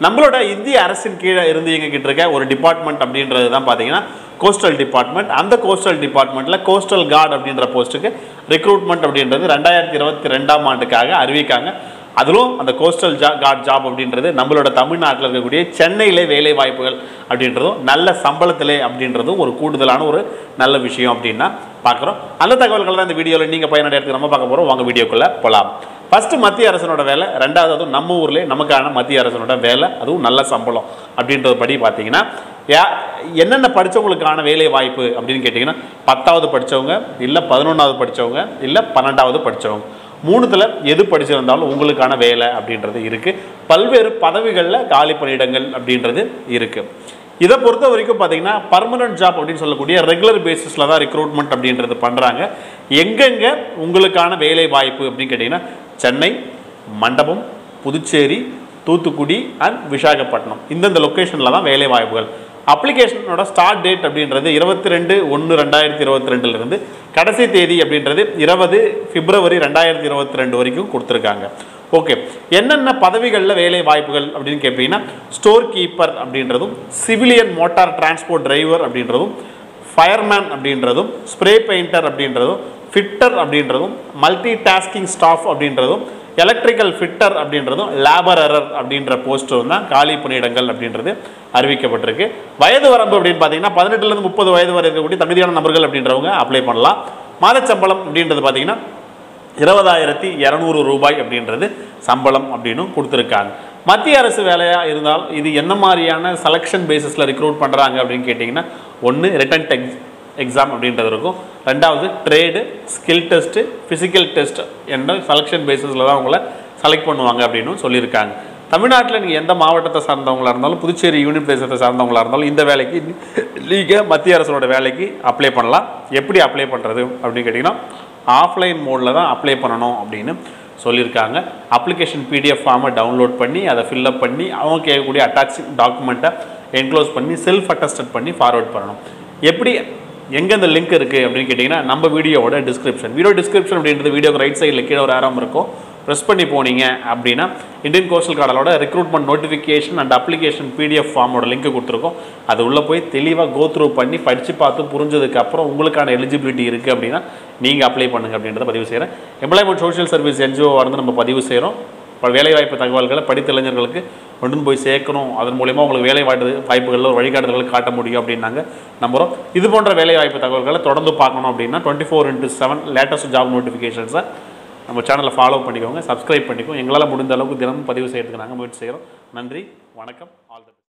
நம்மளோட இந்திய அரசின் கீழே இருந்து இயங்கிக்கிட்டு இருக்க ஒரு டிபார்ட்மெண்ட் அப்படின்றது தான் பார்த்தீங்கன்னா கோஸ்டல் டிபார்ட்மெண்ட் அந்த கோஸ்டல் டிபார்ட்மெண்ட்டில் கோஸ்டல் கார்டு அப்படின்ற போஸ்ட்டுக்கு ரெக்ரூட்மெண்ட் அப்படின்றது ரெண்டாயிரத்தி இருபத்தி ரெண்டாம் ஆண்டுக்காக அறிவிக்காங்க அதிலும் அந்த கோஸ்டல் ஜா கார்டு ஜாப் அப்படின்றது நம்மளோட தமிழ்நாட்டில் இருக்கக்கூடிய சென்னையிலே வேலை வாய்ப்புகள் அப்படின்றதும் நல்ல சம்பளத்திலே அப்படின்றதும் ஒரு கூடுதலான ஒரு நல்ல விஷயம் அப்படின்னா பார்க்குறோம் அந்த தகவல்கள் தான் இந்த வீடியோவில் நீங்கள் பயனடைறதுக்கு நம்ம பார்க்க போகிறோம் வாங்க வீடியோக்குள்ளே போகலாம் ஃபர்ஸ்ட் மத்திய அரசனோட வேலை ரெண்டாவது அதுவும் நம்ம ஊர்லேயே நமக்கான மத்திய அரசனோட வேலை அதுவும் நல்ல சம்பளம் அப்படின்றது படி பார்த்தீங்கன்னா யா என்னென்ன படித்தவங்களுக்கான வேலை வாய்ப்பு அப்படின்னு கேட்டிங்கன்னா பத்தாவது படித்தவங்க இல்லை பதினொன்றாவது படித்தவங்க இல்லை பன்னெண்டாவது படித்தவங்க மூணுத்தில் எது படிச்சிருந்தாலும் உங்களுக்கான வேலை அப்படின்றது இருக்குது பல்வேறு பதவிகளில் காலி பணியிடங்கள் அப்படின்றது இருக்குது இதை பொறுத்த வரைக்கும் பார்த்தீங்கன்னா பர்மனன்ட் ஜாப் அப்படின்னு சொல்லக்கூடிய ரெகுலர் பேசிஸில் தான் ரெக்ரூட்மெண்ட் அப்படின்றது பண்ணுறாங்க எங்கெங்கே உங்களுக்கான வேலை வாய்ப்பு அப்படின்னு கேட்டிங்கன்னா சென்னை மண்டபம் புதுச்சேரி தூத்துக்குடி அண்ட் விசாகப்பட்டினம் இந்தந்த லொக்கேஷனில் தான் வேலை வாய்ப்புகள் அப்ளிகேஷனோட ஸ்டார்ட் டேட் அப்படின்றது இருபத்தி ரெண்டு ஒன்று ரெண்டாயிரத்தி இருபத்தி ரெண்டுலேருந்து கடைசி தேதி அப்படின்றது இருபது பிப்ரவரி ரெண்டாயிரத்தி இருபத்தி ரெண்டு வரைக்கும் கொடுத்துருக்காங்க ஓகே என்னென்ன பதவிகளில் வேலை வாய்ப்புகள் அப்படின்னு கேட்பீங்கன்னா ஸ்டோர் கீப்பர் அப்படின்றதும் சிவிலியன் மோட்டார் டிரான்ஸ்போர்ட் டிரைவர் அப்படின்றதும் ஃபயர்மேன் அப்படின்றதும் ஸ்ப்ரே பெயிண்டர் அப்படின்றதும் ஃபிட்டர் அப்படின்றதும் மல்டி டாஸ்கிங் ஸ்டாஃப் அப்படின்றதும் எலக்ட்ரிக்கல் ஃபிட்டர் அப்படின்றதும் லேபரர் அப்படின்ற போஸ்ட்டும் தான் காலி பணியிடங்கள் அப்படின்றது அறிவிக்கப்பட்டிருக்கு வயது வரம்பு அப்படின்னு பார்த்தீங்கன்னா பதினெட்டுலேருந்து முப்பது வயது வரை இருக்கக்கூடிய தகுதியான நபர்கள் அப்படின்றவங்க அப்ளை பண்ணலாம் மாதச்சம்பளம் அப்படின்றது பார்த்தீங்கன்னா இருபதாயிரத்தி இரநூறு ரூபாய் அப்படின்றது சம்பளம் அப்படின்னு கொடுத்துருக்காங்க மத்திய அரசு வேலையாக இருந்தால் இது என்ன மாதிரியான செலெக்ஷன் பேசிஸில் ரெக்ரூட் பண்ணுறாங்க அப்படின்னு கேட்டிங்கன்னா ஒன்று ரிட்டன் டெக்ஸ் எக்ஸாம் அப்படின்றது இருக்கும் ரெண்டாவது trade skill test physical test என்ற செலெக்ஷன் பேசிஸில் தான் உங்களை செலக்ட் பண்ணுவாங்க அப்படின்னு சொல்லியிருக்காங்க தமிழ்நாட்டில் நீங்கள் எந்த மாவட்டத்தை சார்ந்தவங்களாக இருந்தாலும் புதுச்சேரி யூனியன் பிரதேசத்தை சார்ந்தவங்களாக இருந்தாலும் இந்த வேலைக்கு நீங்கள் மத்திய அரசோட வேலைக்கு அப்ளை பண்ணலாம் எப்படி அப்ளை பண்ணுறது அப்படின்னு கேட்டிங்கன்னா ஆஃப்லைன் மோடில் தான் அப்ளை பண்ணணும் அப்படின்னு சொல்லியிருக்காங்க அப்ளிகேஷன் பிடிஎஃப் ஃபார்மை டவுன்லோட் பண்ணி அதை ஃபில்அப் பண்ணி அவங்க கேட்கக்கூடிய அட்டாச்சிங் டாக்குமெண்ட்டை என்க்ளோஸ் பண்ணி செல்ஃப் அட்டஸ்டட் பண்ணி ஃபார்வர்ட் பண்ணணும் எப்படி எங்கே இந்த லிங்க் இருக்குது அப்படின்னு கேட்டிங்கன்னா நம்ம வீடியோவோட டிஸ்கிரிப்ஷன் வீடியோ டிஸ்கிரிப்ஷன் அப்படின்றது வீடியோக்கு ரைட் சைடில் கீழே ஒரு ஆரம் இருக்கும் ப்ரெஸ் பண்ணி போனீங்க அப்படின்னா இந்தியன் கோஸ்டல் கார்டலோட recruitment notification and application PDF ஃபார்மோட லிங்க் கொடுத்துருக்கோம் அது உள்ளே போய் தெளிவாக கோ த்ரூ பண்ணி படித்து பார்த்து புரிஞ்சதுக்கப்புறம் உங்களுக்கான எலிஜிபிலிட்டி இருக்குது அப்படின்னா நீங்கள் அப்ளை பண்ணுங்க அப்படின்றத பதிவு செய்கிறேன் எம்ப்ளாய்மெண்ட் சோஷியல் சர்வீஸ் என்ஜிஓ வந்து நம்ம பதிவு செய்கிறோம் வேலைவாய்ப்பு தகவல்களை படித்த இளைஞர்களுக்கு கொண்டு போய் சேர்க்கணும் அதன் மூலயமா உங்களுக்கு வேலை வாய்ப்பு வாய்ப்புகளில் ஒரு வழிகாட்டுதல்களை காட்ட முடியும் அப்படின்னாங்க நம்புகிறோம் இது போன்ற வேலைவாய்ப்பு தகவல்களை தொடர்ந்து பார்க்கணும் அப்படின்னா twenty four into seven latest job நோட்டிஃபிகேஷன்ஸை நம்ம சேனலை ஃபாலோ பண்ணிக்கோங்க சப்ஸ்கிரைப் பண்ணிக்கோங்க எங்களால் முடிந்த அளவுக்கு தினமும் பதிவு செய்யறதுக்கு நாங்கள் முயற்சி செய்கிறோம் நன்றி வணக்கம் ஆல் தி